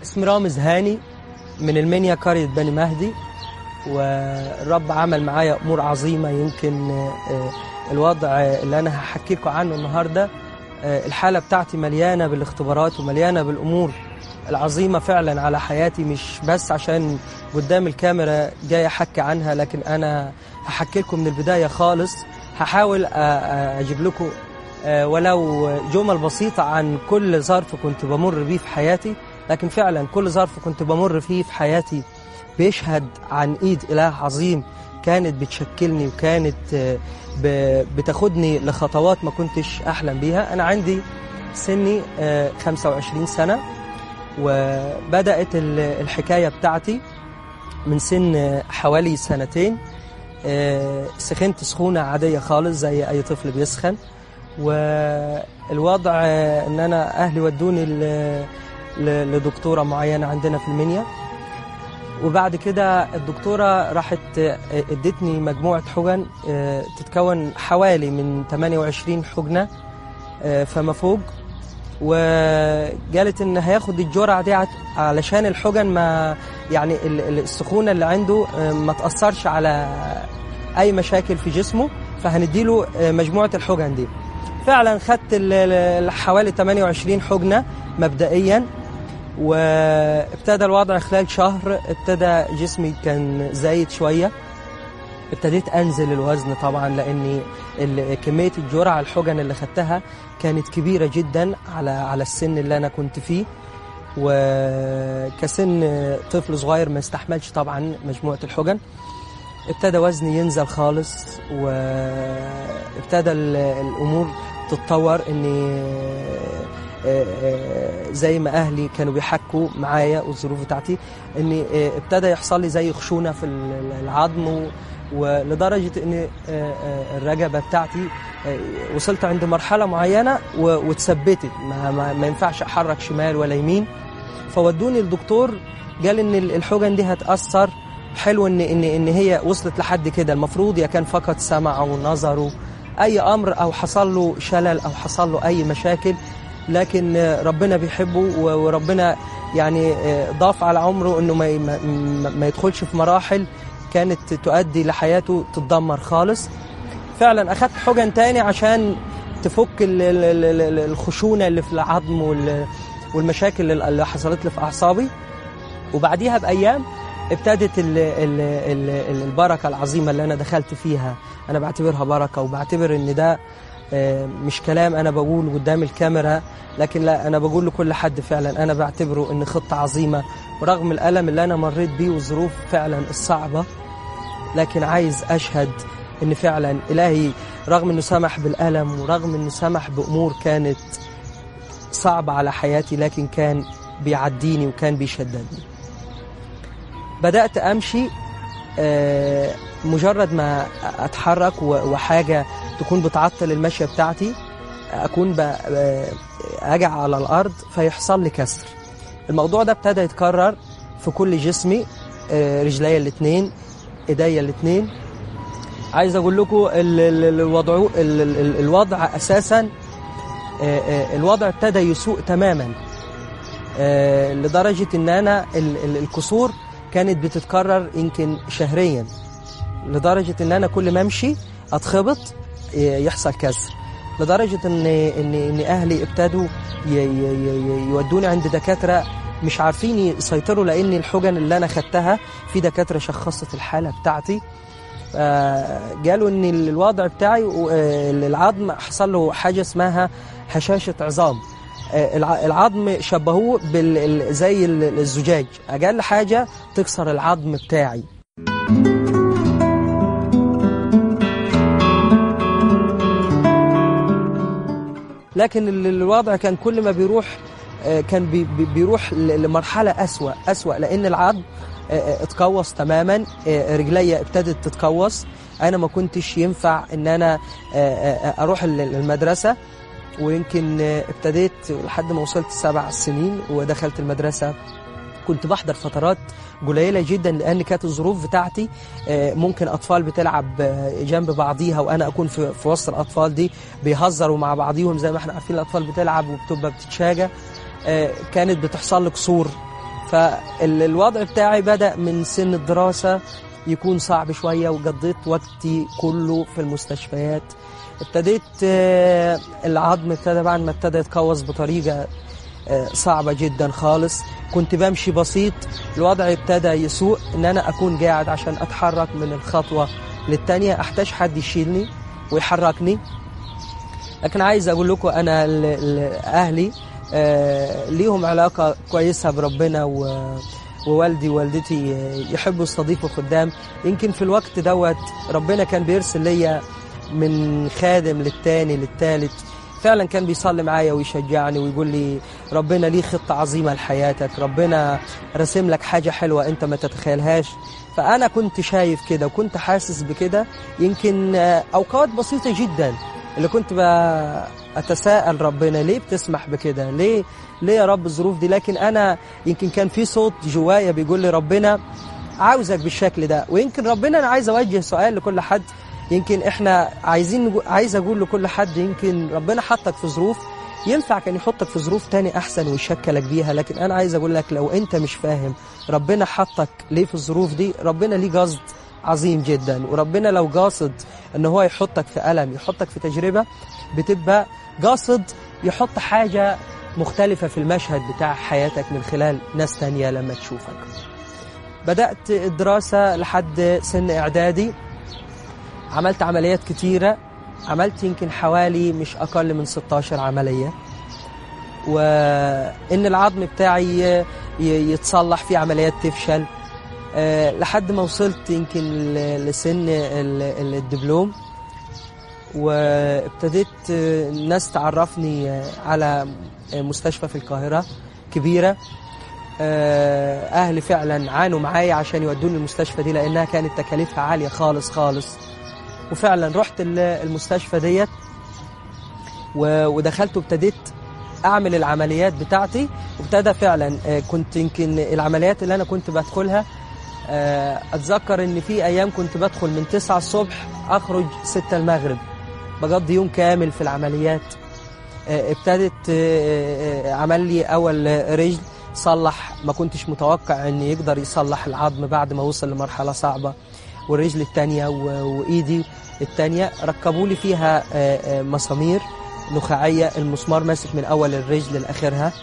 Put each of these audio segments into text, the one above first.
اسمي رامز هاني من المنيا قرية بني مهدي والرب عمل معايا أمور عظيمة يمكن آه، الوضع اللي أنا هحكي لكم عنه النهاردة آه، الحالة بتاعتي مليانة بالاختبارات ومليانة بالأمور العظيمة فعلا على حياتي مش بس عشان قدام الكاميرا جاي أحكي عنها لكن أنا هحكي لكم من البداية خالص هحاول أ- أ- أجيب لكم آه، ولو جمل بسيطة عن كل ظرف كنت بمر بيه في حياتي لكن فعلا كل ظرف كنت بمر فيه في حياتي بيشهد عن ايد اله عظيم كانت بتشكلني وكانت آه، ب- بتاخدني لخطوات ما كنتش احلم بيها انا عندي سني آه، 25 سنة وبدأت ال- الحكاية بتاعتي من سن آه، حوالي سنتين آه، سخنت سخونة عادية خالص زي أي طفل بيسخن والوضع آه، ان انا اهلي ودوني ل- ل- لدكتوره معينه عندنا في المنيا وبعد كده الدكتوره راحت آه، ادتني مجموعه حجن آه، تتكون حوالي من 28 حجنه آه، فما فوق وقالت ان هياخد الجرعه دي عت- علشان الحجن ما يعني ال- ال- السخونه اللي عنده آه، ما تاثرش على اي مشاكل في جسمه فهنديله آه، مجموعه الحجن دي فعلا خدت ال- ال- حوالي 28 حجنه مبدئيا وابتدى الوضع خلال شهر ابتدى جسمي كان زايد شويه ابتديت انزل الوزن طبعا لاني ال- كميه الجرعه الحجن اللي خدتها كانت كبيره جدا على على السن اللي انا كنت فيه وكسن طفل صغير ما يستحملش طبعا مجموعه الحجن ابتدى وزني ينزل خالص وابتدى ال- الامور تتطور اني آه، آه، زي ما اهلي كانوا بيحكوا معايا والظروف بتاعتي اني آه، ابتدى يحصل لي زي خشونه في ال- العظم و- ولدرجه ان آه، آه، الرقبه بتاعتي آه، وصلت عند مرحله معينه و- واتثبتت ما, ما, ما ينفعش احرك شمال ولا يمين فودوني الدكتور قال ان ال- الحجن دي هتاثر حلو ان ان ان هي وصلت لحد كده المفروض يا كان فقد سمعه ونظره اي امر او حصل له شلل او حصل له اي مشاكل لكن آه، ربنا بيحبه و- وربنا يعني آه، ضاف على عمره انه ما ما- ما ما يدخلش في مراحل كانت تؤدي لحياته تتدمر خالص فعلا اخدت حجن تاني عشان تفك ال- ال- ال- ال- الخشونه اللي في العظم وال- والمشاكل اللي حصلت لي في اعصابي وبعديها بايام ابتدت ال ال ال البركه العظيمه اللي انا دخلت فيها انا بعتبرها بركه وبعتبر ان ده آه، مش كلام انا بقول قدام الكاميرا لكن لا انا بقول لكل حد فعلا انا بعتبره ان خطه عظيمه ورغم الالم اللي انا مريت بيه والظروف فعلا الصعبه لكن عايز اشهد ان فعلا الهي رغم انه سمح بالالم ورغم انه سمح بامور كانت صعبه على حياتي لكن كان بيعديني وكان بيشددني بدات امشي آه، مجرد ما اتحرك و- وحاجه تكون بتعطل المشيه بتاعتي اكون ب- آه، اجع على الارض فيحصل لي كسر الموضوع ده ابتدى يتكرر في كل جسمي آه، رجليا الاثنين ايديا الاثنين عايز اقول لكم ال- ال- ال- الوضع ال- ال- ال- الوضع اساسا آه، آه، الوضع ابتدى يسوء تماما آه، لدرجه ان انا ال- ال- الكسور كانت بتتكرر يمكن شهريا لدرجه ان انا كل ما امشي اتخبط آه، يحصل كسر لدرجه ان ان ان اهلي ابتدوا ي- ي- ي- يودوني عند دكاتره مش عارفين يسيطروا لان الحجن اللي انا خدتها في دكاتره شخصت الحاله بتاعتي آه، قالوا ان الوضع بتاعي و- آه، العظم حصل له حاجه اسمها هشاشه عظام آه، الع- العظم شبهوه بال ال- زي ال- الزجاج اقل حاجه تكسر العظم بتاعي لكن ال- الوضع كان كل ما بيروح آه، كان بي- بي- بيروح ل- لمرحلة أسوأ أسوأ لأن العظم آه، آه، اتقوص تماما آه، رجليا ابتدت تتقوص أنا ما كنتش ينفع إن أنا آه، آه، أروح ال- المدرسة ويمكن آه، ابتديت لحد ما وصلت سبع سنين ودخلت المدرسة كنت بحضر فترات قليلة جدا لأن كانت الظروف بتاعتي آه، ممكن أطفال بتلعب آه، جنب بعضيها وأنا أكون في, في وسط الأطفال دي بيهزروا مع بعضيهم زي ما احنا عارفين الأطفال بتلعب وبتبقى بتتشاجى آه، كانت بتحصل لي كسور فالوضع بتاعي بدأ من سن الدراسة يكون صعب شوية وقضيت وقتي كله في المستشفيات ابتديت آه، العظم ابتدى بعد ما ابتدى يتقوس بطريقة آه، صعبة جدا خالص كنت بمشي بسيط الوضع ابتدى يسوء ان انا اكون قاعد عشان اتحرك من الخطوة للتانية احتاج حد يشيلني ويحركني لكن عايز اقول لكم انا ال- ال- اهلي آه، ليهم علاقة كويسة بربنا و ووالدي ووالدتي آه، يحبوا يستضيفوا خدام يمكن في الوقت دوت ربنا كان بيرسل ليا من خادم للتاني للتالت فعلا كان بيصلي معايا ويشجعني ويقول لي ربنا ليه خطة عظيمة لحياتك ربنا رسم لك حاجة حلوة انت ما تتخيلهاش فأنا كنت شايف كده وكنت حاسس بكده يمكن آه، أوقات بسيطة جدا اللي كنت أتساءل ربنا ليه بتسمح بكده ليه ليه يا رب الظروف دي لكن أنا يمكن كان في صوت جوايا بيقول لي ربنا عاوزك بالشكل ده ويمكن ربنا أنا عايز أوجه سؤال لكل حد يمكن احنا عايزين نقو- عايز اقول لكل حد يمكن ربنا حطك في ظروف ينفع كان يحطك في ظروف تاني احسن ويشكلك بيها لكن انا عايز اقول لك لو انت مش فاهم ربنا حطك ليه في الظروف دي ربنا ليه قصد عظيم جدا وربنا لو قاصد ان هو يحطك في الم يحطك في تجربه بتبقى قاصد يحط حاجه مختلفه في المشهد بتاع حياتك من خلال ناس تانية لما تشوفك بدات الدراسه لحد سن اعدادي عملت عمليات كتيرة عملت يمكن حوالي مش أقل من 16 عملية وإن العظم بتاعي ي- يتصلح في عمليات تفشل أه لحد ما وصلت يمكن ل- لسن ال- ال- الدبلوم وابتديت آه، الناس تعرفني آه، على مستشفى في القاهرة كبيرة آه، أهلي فعلا عانوا معايا عشان يودوني المستشفى دي لأنها كانت تكاليفها عالية خالص خالص وفعلا رحت ال- المستشفى ديت و- ودخلت وابتديت اعمل العمليات بتاعتي وابتدى فعلا آه، كنت يمكن العمليات اللي انا كنت بدخلها آه، اتذكر ان في ايام كنت بدخل من 9 الصبح اخرج 6 المغرب بقضي يوم كامل في العمليات آه، ابتدت آه، آه، عمل لي اول رجل صلح ما كنتش متوقع ان يقدر يصلح العظم بعد ما وصل لمرحله صعبه والرجل الثانيه وايدي الثانيه ركبوا لي فيها آه، آه، مسامير نخاعيه المسمار ماسك من اول الرجل لاخرها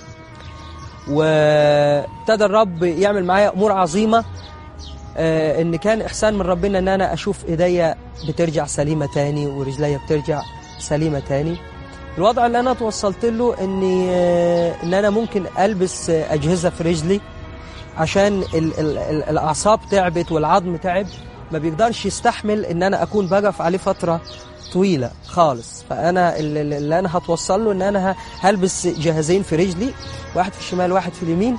وابتدى الرب يعمل معايا امور عظيمه آه، ان كان احسان من ربنا ان انا اشوف ايديا بترجع سليمه تاني ورجليا بترجع سليمه تاني الوضع اللي انا توصلت له اني آه، ان انا ممكن البس آه، اجهزه في رجلي عشان ال ال ال الاعصاب تعبت والعظم تعب ما بيقدرش يستحمل ان انا اكون بقف عليه فتره طويله خالص فانا ال- ال- اللي انا هتوصل له ان انا ه- هلبس جهازين في رجلي واحد في الشمال واحد في اليمين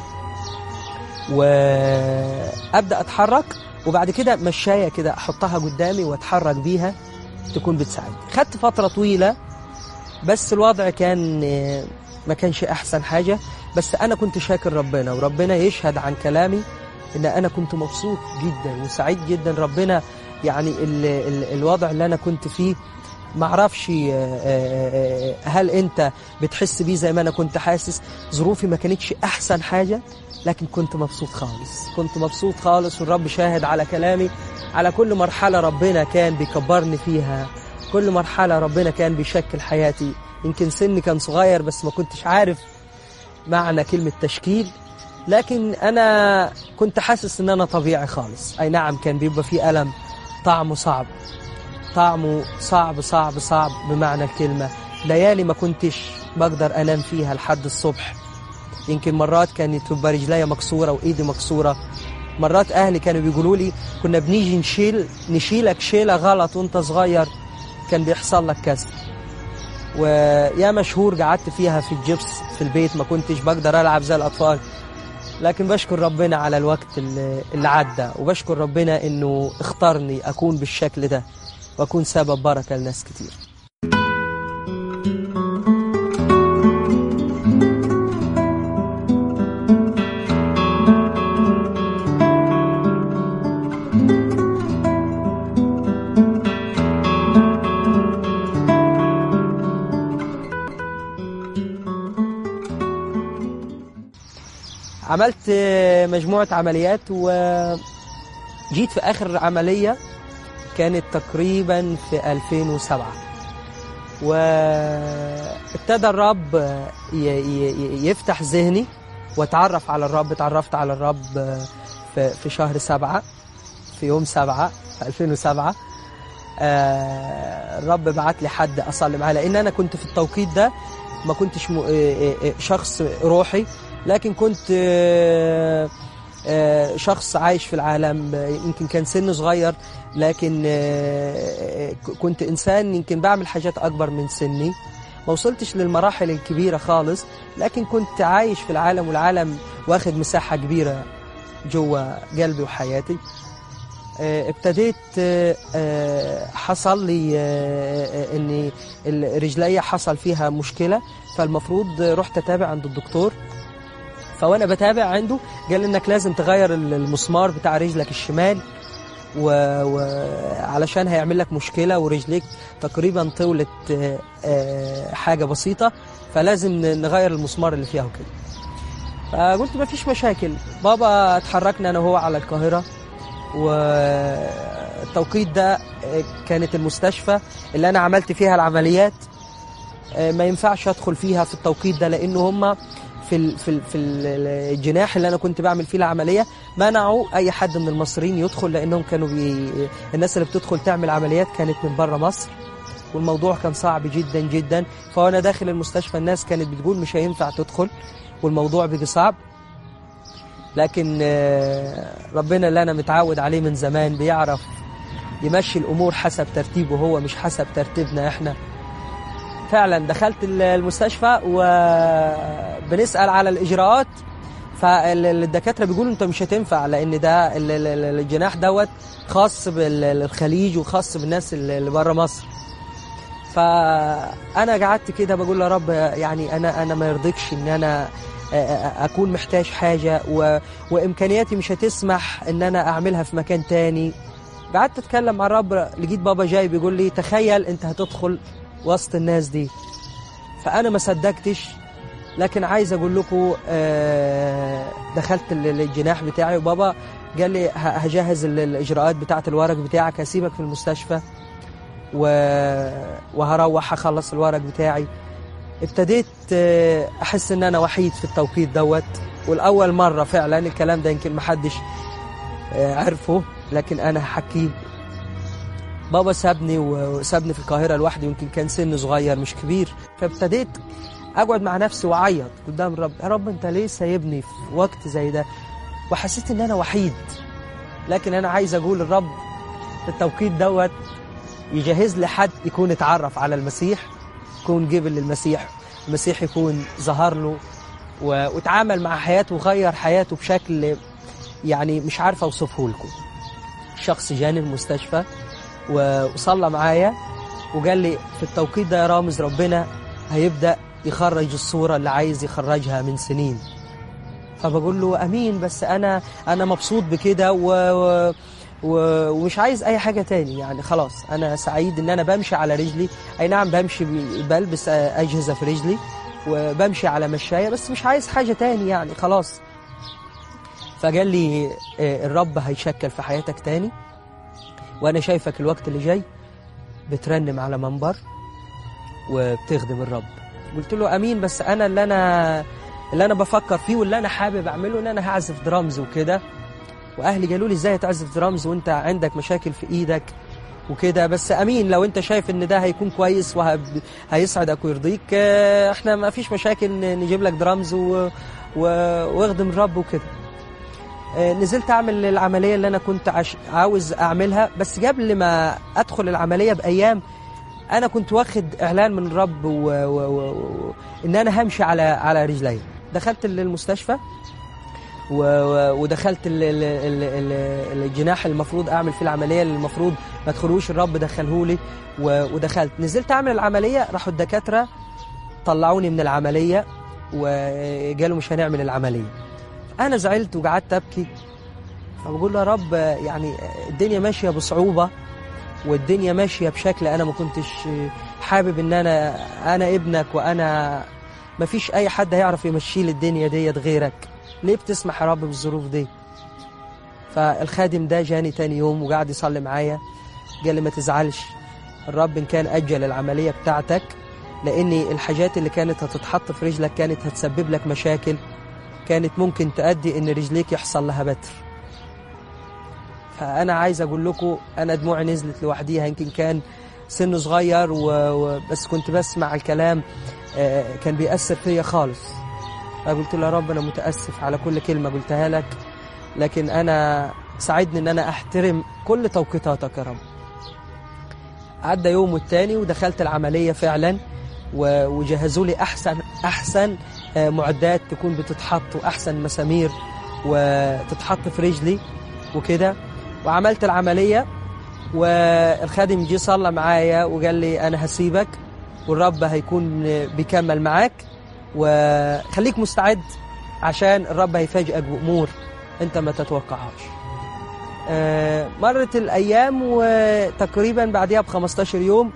وابدا اتحرك وبعد كده مشايه كده احطها قدامي واتحرك بيها تكون بتساعدني خدت فتره طويله بس الوضع كان آه، ما كانش احسن حاجه بس انا كنت شاكر ربنا وربنا يشهد عن كلامي ان انا كنت مبسوط جدا وسعيد جدا ربنا يعني ال ال الوضع اللي انا كنت فيه معرفش آه، آه، آه، هل انت بتحس بيه زي ما انا كنت حاسس ظروفي ما كانتش احسن حاجه لكن كنت مبسوط خالص كنت مبسوط خالص والرب شاهد على كلامي على كل مرحله ربنا كان بيكبرني فيها كل مرحله ربنا كان بيشكل حياتي يمكن سني كان صغير بس ما كنتش عارف معنى كلمة تشكيل لكن أنا كنت حاسس إن أنا طبيعي خالص أي نعم كان بيبقى فيه ألم طعمه صعب طعمه صعب صعب صعب بمعنى الكلمة ليالي ما كنتش بقدر أنام فيها لحد الصبح يمكن مرات كانت تبقى رجليا مكسورة وإيدي مكسورة مرات أهلي كانوا بيقولوا لي كنا بنيجي نشيل نشيلك شيلة غلط وأنت صغير كان بيحصل لك كسر ويا مشهور قعدت فيها في الجبس في البيت ما كنتش بقدر ألعب زي الأطفال لكن بشكر ربنا على الوقت اللي اللي عدى وبشكر ربنا إنه اختارني أكون بالشكل ده وأكون سبب بركة لناس كتير عملت آه، مجموعة عمليات وجيت في آخر عملية كانت تقريبا في 2007 وابتدى الرب ي- ي- يفتح ذهني واتعرف على الرب اتعرفت على الرب في في شهر سبعة في يوم سبعة في 2007 آه، الرب بعت لي حد اصلي معاه لان انا كنت في التوقيت ده ما كنتش م- آه، آه، آه، شخص روحي لكن كنت آه، آه، شخص عايش في العالم آه، يمكن كان سن صغير لكن آه، آه، كنت انسان يمكن بعمل حاجات اكبر من سني ما وصلتش للمراحل الكبيره خالص لكن كنت عايش في العالم والعالم واخد مساحه كبيره جوه قلبي وحياتي آه، ابتديت آه، آه، حصل لي آه، آه، ان ال- رجليا حصل فيها مشكله فالمفروض رحت اتابع عند الدكتور فوانا بتابع عنده قال انك لازم تغير ال- المسمار بتاع رجلك الشمال وعلشان هيعمل لك مشكله ورجليك تقريبا طولت آه، آه، حاجه بسيطه فلازم ن- نغير المسمار اللي فيها وكده فقلت ما فيش مشاكل بابا اتحركنا انا وهو على القاهره والتوقيت ده آه، كانت المستشفى اللي انا عملت فيها العمليات آه، ما ينفعش ادخل فيها في التوقيت ده لان هم في ال في ال في ال- الجناح اللي انا كنت بعمل فيه العمليه منعوا اي حد من المصريين يدخل لانهم كانوا بي الناس اللي بتدخل تعمل عمليات كانت من بره مصر والموضوع كان صعب جدا جدا فانا داخل المستشفى الناس كانت بتقول مش هينفع تدخل والموضوع بيجي صعب لكن آه، ربنا اللي انا متعود عليه من زمان بيعرف يمشي الامور حسب ترتيبه هو مش حسب ترتيبنا احنا فعلا دخلت ال- المستشفى وبنسال على الاجراءات فالدكاتره بيقولوا انت مش هتنفع لان ده ال- ال- ال- الجناح دوت خاص بالخليج وخاص بالناس اللي اللي بره مصر فانا قعدت كده بقول يا رب يعني انا انا ما يرضيكش ان انا اكون محتاج حاجه و... وامكانياتي مش هتسمح ان انا اعملها في مكان تاني قعدت اتكلم مع الرب لقيت بابا جاي بيقول لي تخيل انت هتدخل وسط الناس دي فانا ما صدقتش لكن عايز اقول لكم آه، دخلت ال- الجناح بتاعي وبابا قال لي ه- هجهز ال- الاجراءات بتاعه الورق بتاعك هسيبك في المستشفى و... وهروح اخلص الورق بتاعي ابتديت آه، احس ان انا وحيد في التوقيت دوت والاول مره فعلا الكلام ده يمكن محدش آه، عرفه لكن انا هحكيه بابا سابني وسابني في القاهره لوحدي يمكن كان سن صغير مش كبير فابتديت اقعد مع نفسي واعيط قدام الرب يا رب انت ليه سايبني في وقت زي ده وحسيت ان انا وحيد لكن انا عايز اقول للرب في التوقيت دوت يجهز لي حد يكون اتعرف على المسيح يكون جبل للمسيح المسيح يكون ظهر له و- وتعامل مع حياته وغير حياته بشكل يعني مش عارف اوصفه لكم شخص جاني المستشفى و- وصلى معايا وقال لي في التوقيت ده يا رامز ربنا هيبدأ يخرج الصورة اللي عايز يخرجها من سنين فبقول له امين بس انا انا مبسوط بكده و... و... و- ومش عايز اي حاجه تاني يعني خلاص انا سعيد ان انا بمشي على رجلي اي نعم بمشي ب- بلبس اجهزه في رجلي وبمشي على مشايه بس مش عايز حاجه تاني يعني خلاص فقال لي آه، الرب هيشكل في حياتك تاني وانا شايفك الوقت اللي جاي بترنم على منبر وبتخدم الرب قلت له امين بس انا اللي انا اللي انا بفكر فيه واللي انا حابب اعمله ان انا هعزف درامز وكده واهلي قالوا لي ازاي تعزف درامز وانت عندك مشاكل في ايدك وكده بس امين لو انت شايف ان ده هيكون كويس وهيسعدك ويرضيك آه، احنا ما فيش مشاكل ن- نجيب لك درامز و... و... واخدم الرب وكده آه، نزلت اعمل العمليه اللي انا كنت عش... عاوز اعملها بس قبل ما ادخل العمليه بايام انا كنت واخد اعلان من الرب و... و... و... و... ان انا همشي على على رجلي دخلت المستشفى و... و... ودخلت ال... ال... ال... ال... الجناح اللي المفروض اعمل فيه العمليه اللي المفروض ما ادخلوش الرب دخلهولي و... ودخلت نزلت اعمل العمليه راحوا الدكاتره طلعوني من العمليه وقالوا مش هنعمل العمليه انا زعلت وقعدت ابكي فبقول له يا رب يعني الدنيا ماشيه بصعوبه والدنيا ماشيه بشكل انا ما كنتش حابب ان انا انا ابنك وانا ما فيش اي حد هيعرف يمشي لي الدنيا ديت غيرك ليه بتسمح يا رب بالظروف دي فالخادم ده جاني تاني يوم وقعد يصلي معايا قال لي ما تزعلش الرب إن كان أجل العملية بتاعتك لأن الحاجات اللي كانت هتتحط في رجلك كانت هتسبب لك مشاكل كانت ممكن تؤدي إن رجليك يحصل لها بتر فأنا عايز أقول لكم أنا دموعي نزلت لوحديها يمكن كان سن صغير و... و... بس كنت بسمع الكلام آه، كان بيأثر فيا خالص فقلت له يا رب أنا متأسف على كل كلمة قلتها لك لكن أنا ساعدني إن أنا أحترم كل توقيتاتك يا رب عدى يوم والتاني ودخلت العملية فعلا و- وجهزوا لي أحسن أحسن آه، معدات تكون بتتحط وأحسن مسامير وتتحط في رجلي وكده وعملت العملية والخادم جه صلى معايا وقال لي أنا هسيبك والرب هيكون بيكمل معاك وخليك مستعد عشان الرب هيفاجئك بأمور أنت ما تتوقعهاش آه، مرت الأيام وتقريبا بعدها ب 15 يوم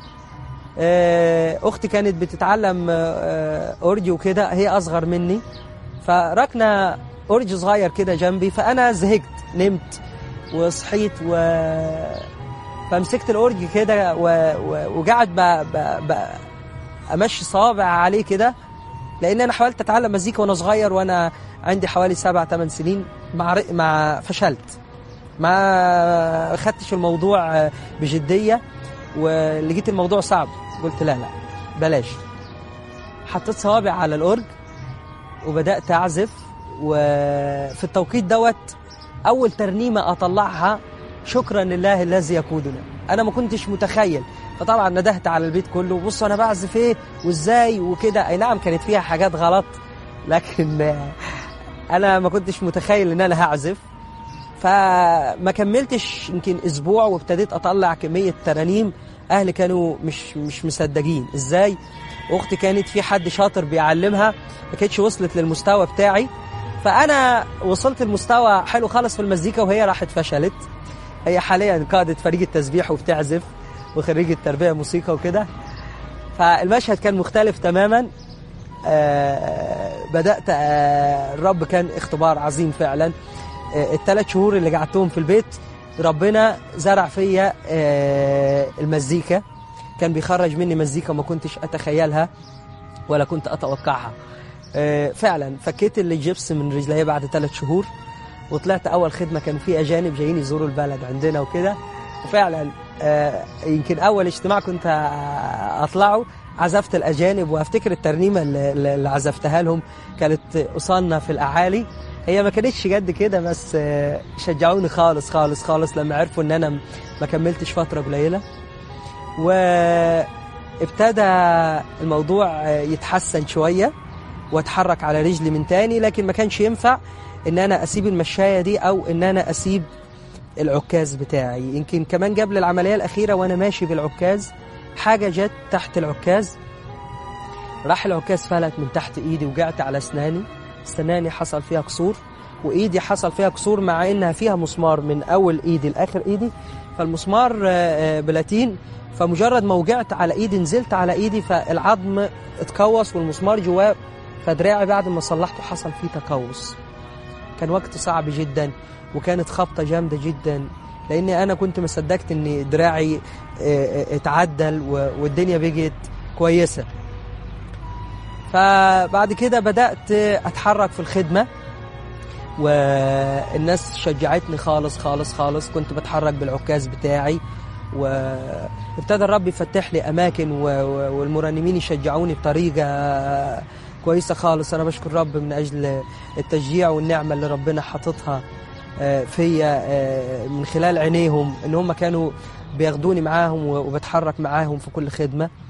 آه، أختي كانت بتتعلم آه، أورج وكده هي أصغر مني فركنا أورج صغير كده جنبي فأنا زهقت نمت وصحيت و فمسكت الأورج كده و... و... وقعد ب... ب... ب... أمشي صابع عليه كده لأن أنا حاولت أتعلم مزيكا وأنا صغير وأنا عندي حوالي سبع ثمان سنين مع ر- مع فشلت ما خدتش الموضوع بجدية ولقيت الموضوع صعب قلت لا لا بلاش حطيت صوابع على الأورج وبدأت أعزف وفي التوقيت دوت أول ترنيمة أطلعها شكرا لله الذي يقودنا أنا ما كنتش متخيل فطبعا ندهت على البيت كله بص أنا بعزف إيه وإزاي وكده أي نعم كانت فيها حاجات غلط لكن آه، أنا ما كنتش متخيل إن أنا هعزف فما كملتش يمكن اسبوع وابتديت اطلع كميه ترانيم اهلي كانوا مش مش مصدقين ازاي اختي كانت في حد شاطر بيعلمها ما كانتش وصلت للمستوى بتاعي فانا وصلت لمستوى حلو خالص في المزيكا وهي راحت فشلت هي حاليا قاده فريق التسبيح وبتعزف وخريجه تربيه موسيقى وكده فالمشهد كان مختلف تماما آه بدات آه الرب كان اختبار عظيم فعلا الثلاث شهور اللي قعدتهم في البيت ربنا زرع فيا آه، المزيكا كان بيخرج مني مزيكا ما كنتش اتخيلها ولا كنت اتوقعها آه، فعلا فكيت اللي جبس من رجلي بعد ثلاث شهور وطلعت اول خدمه كان في اجانب جايين يزوروا البلد عندنا وكده وفعلا آه، يمكن اول اجتماع كنت آه، اطلعه عزفت الاجانب وافتكر الترنيمه اللي اللي عزفتها لهم كانت قصاننا في الاعالي هي ما كانتش جد كده بس آه، شجعوني خالص خالص خالص لما عرفوا ان انا ما كملتش فتره قليله وابتدى الموضوع آه، يتحسن شويه واتحرك على رجلي من تاني لكن ما كانش ينفع ان انا اسيب المشايه دي او ان انا اسيب العكاز بتاعي يمكن كمان قبل العمليه الاخيره وانا ماشي بالعكاز حاجه جت تحت العكاز راح العكاز فلت من تحت ايدي وقعت على اسناني اسناني حصل فيها كسور وايدي حصل فيها كسور مع انها فيها مسمار من اول ايدي لاخر ايدي فالمسمار آه، آه، بلاتين فمجرد ما وقعت على ايدي نزلت على ايدي فالعظم اتقوس والمسمار جواه فدراعي بعد ما صلحته حصل فيه تقوس كان وقت صعب جدا وكانت خبطه جامده جدا لاني انا كنت ما صدقت ان دراعي آه، آه، اتعدل و- والدنيا بقت كويسه فبعد كده بدأت أتحرك في الخدمة والناس شجعتني خالص خالص خالص كنت بتحرك بالعكاز بتاعي وابتدى الرب يفتح لي أماكن و- و- والمرنمين يشجعوني بطريقة كويسة خالص أنا بشكر الرب من أجل التشجيع والنعمة اللي ربنا حاططها آه، فيا آه، من خلال عينيهم إن هم كانوا بياخدوني معاهم وبتحرك معاهم في كل خدمة